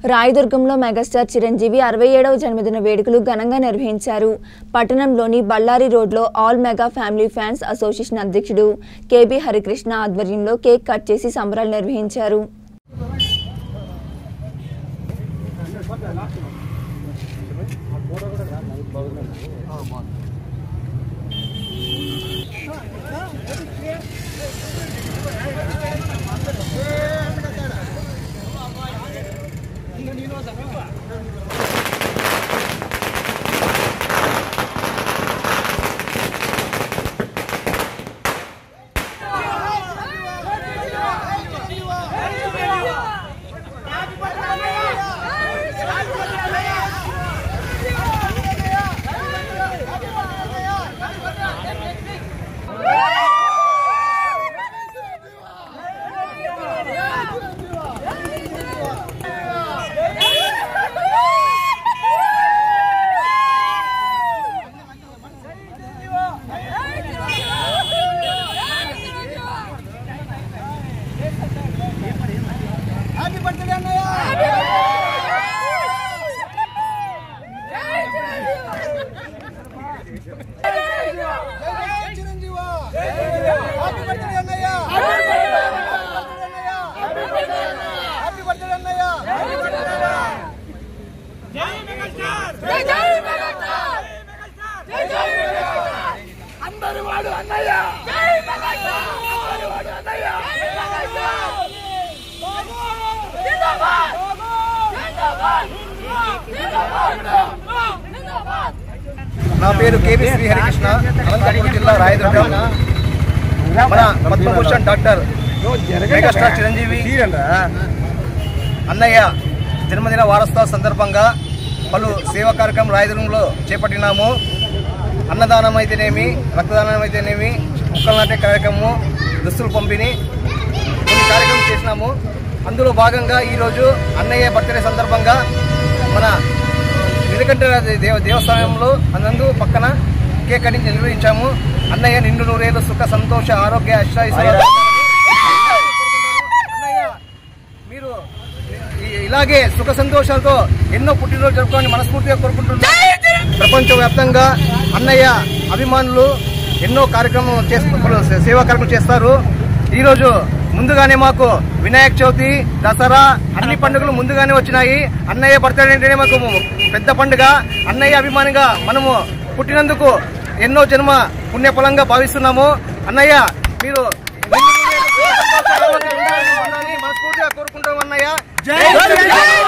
రాయదుర్గంలో megastar Chiranjeevi అరవై ఏడవ జన్మదిన వేడుకలు ఘనంగా నిర్వహించారు పట్టణంలోని బళ్ళారి రోడ్లో all mega family fans association అధ్యక్షుడు కేబీ హరికృష్ణ ఆధ్వర్యంలో కేక్ కట్ చేసి సంబరాలు నిర్వహించారు హ్యాపీ బర్త్డే అన్నయ్య జై చిరంజీవ హ్యాపీ బర్త్డే అన్నయ్య హ్యాపీ బర్త్డే అన్నయ్య అందరి వాడు అన్నయ్య అందరి వాడు అన్నయ్య నా పేరు కేవీ శ్రీహరికృష్ణ అనంతపురం జిల్లా రాయదుర్గం మన పద్మభూషణ్ డాక్టర్ మెగాస్టార్ చిరంజీవి అన్నయ్య జన్మదిన వారోత్సవ సందర్భంగా పలు సేవా కార్యక్రమం రాయదుర్గంలో చేపట్టినాము అన్నదానం అయితేనేమి రక్తదానం అయితేనేమి కుక్కల నాటే కార్యక్రమము దుస్తులు పంపిణీ కొన్ని కార్యక్రమం చేసినాము అందులో భాగంగా ఈరోజు అన్నయ్య బర్త్డే సందర్భంగా మన నిలకంఠ దేవ దేవస్థానంలో అనందు పక్కన కేక్ కటింగ్ నిర్వహించాము అన్నయ్య నిండు నూరేళ్ళు సుఖ సంతోష ఆరోగ్య అష్టాయిశ్వర్యాలు అన్నయ్య మీరు ఈ- ఇలాగే సుఖ సంతోషాలతో ఎన్నో పుట్టినరోజు జరుపుకోవాలని మనస్ఫూర్తిగా కోరుకుంటున్నాను ప్రపంచ వ్యాప్తంగా అన్నయ్య అభిమానులు ఎన్నో కార్యక్రమం చేస్తారు సేవా కార్యక్రమం చేస్తారు ఈరోజు ముందుగానే మాకు వినాయక చవితి దసరా అన్ని పండుగలు ముందుగానే వచ్చినాయి అన్నయ్య బర్త్డే అంటేనే మాకు పెద్ద పండుగ అన్నయ్య అభిమానిగా మనము పుట్టినందుకు ఎన్నో జన్మ పుణ్యఫలంగా భావిస్తున్నాము అన్నయ్య మీరు ఉండాలని మనస్ఫూర్తిగా కోరుకుంటాం అన్నయ్య జై